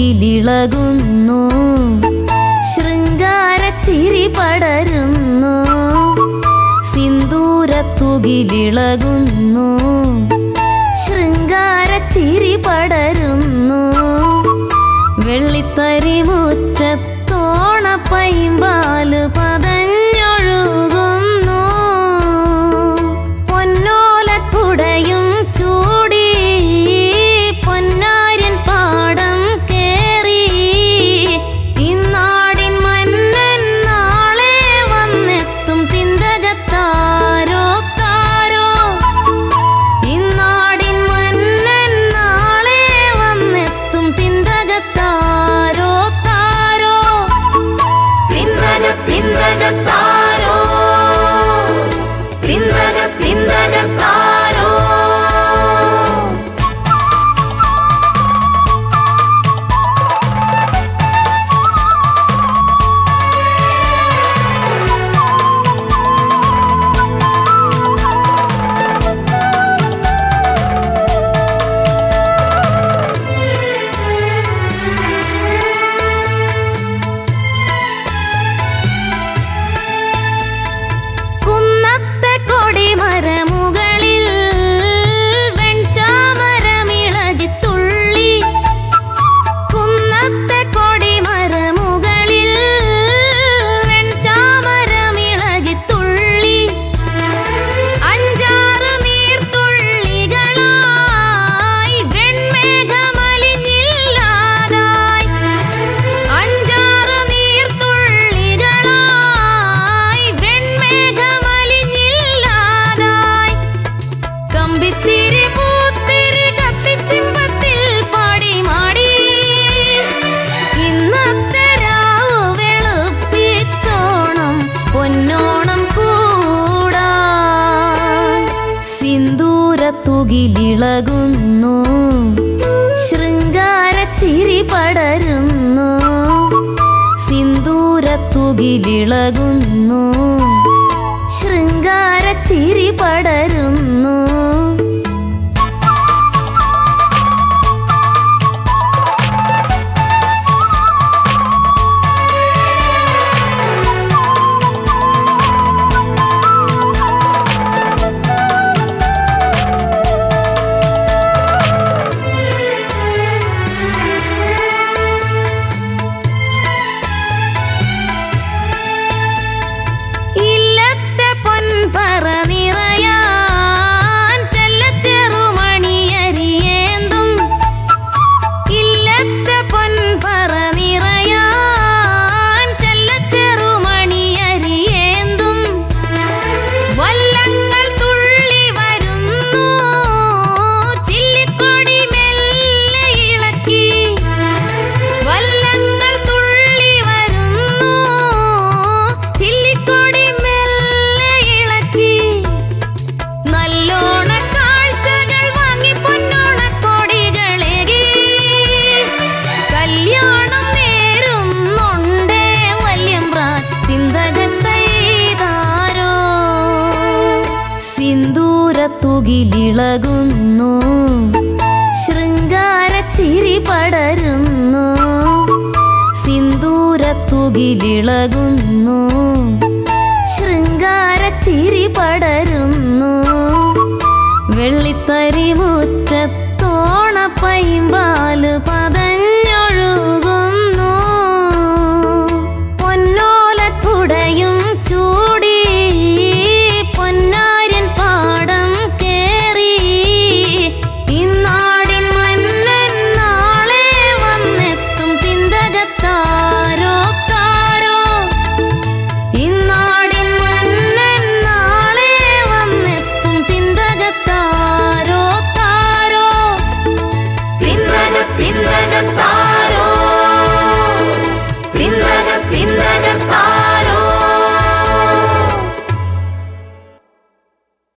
ശൃംഗാരത്തുകിലിളകുന്നു ശൃംഗാരച്ചിരി പടരുന്നു സിന്ദൂരത്തുകിലിളകുന്നു ശൃംഗാരച്ചിരി പടരുന്നു വെള്ളിത്തരി മുറ്റത്തോണപ്പൈമ്പാല് പതഞ്ഞൊഴുകുന്നു പൊന്നോലക്കുടയും ചൂടി പൊന്നാര്യൻ പാടം കേറി ഇന്നാടിൻ മന്നൻ നാളെ വന്നെത്തും തിന്തകത്താരോ താരോ ഇന്നാടിൻ മന്നൻ നാളെ വന്നെത്തും തിന്തകത്താരോ താരോ തിന്തക തിന്തകത്താരോ തിന്തക തിന്തകത്താരോ കുന്നത്തെ കൊടിമരമുകളിൽ വെൺചാമരമിളകിത്തുള്ളി കുന്നത്തെ കൊടിമരമുകളിൽ വെൺചാമരമിളകിത്തുള്ളി അഞ്ചാറ് നീർത്തുള്ളികളായി വെൺമേഘമലിഞ്ഞില്ലാതായി അഞ്ചാറ് നീർത്തുള്ളികളായി വെൺമേഘമലിഞ്ഞില്ലാതായി കമ്പിത്തിരി പൂത്തിരി കത്തിച്ചിമ്പത്തിൽ പാടി മാടി ഇന്നത്തെ രാവ് വെളുപ്പിച്ചോണം പൊന്നോണം കൂടാ സിന്ദൂരത്തുകിലിളകുന്നു ശൃംഗാരച്ചിരി പടരുന്നു സിന്ദൂരത്തുകിലിളകുന്നു ശൃംഗാരച്ചിരി പടരുന്നു ഇല്ലത്തെ പൊൻപറ നിറയാൻ ചെല്ലച്ചെറുമണിയരിയേന്തും ഇല്ലത്തെ പൊൻപറ നിറയാൻ ചെല്ലച്ചെറുമണിയരിയേന്തും വല്ലങ്ങൾ തുള്ളി വരുന്നു ചില്ലിക്കൊടി മെല്ലെ ഇളക്കി വല്ലങ്ങൾ തുള്ളി വരുന്നു ചില്ലിക്കൊടി മെല്ലെ ഇളക്കി നല്ലോണ കാഴ്ചകൾ വാങ്ങി പൊന്നോണ കൊടികളേകി കല്യാണം നേരുന്നുണ്ടേ വല്യമ്പ്രാൻ ചിന്തകത്തൈതാരോ സിന്ദൂരത്തുകിലിളകുന്നു ശൃംഗാരച്ചിരി പടരുന്നു സിന്ദൂരത്തുകിലിളകുന്നു ശൃംഗാരച്ചിരി പടരുന്നു വെള്ളിത്തരി മുറ്റത്ത്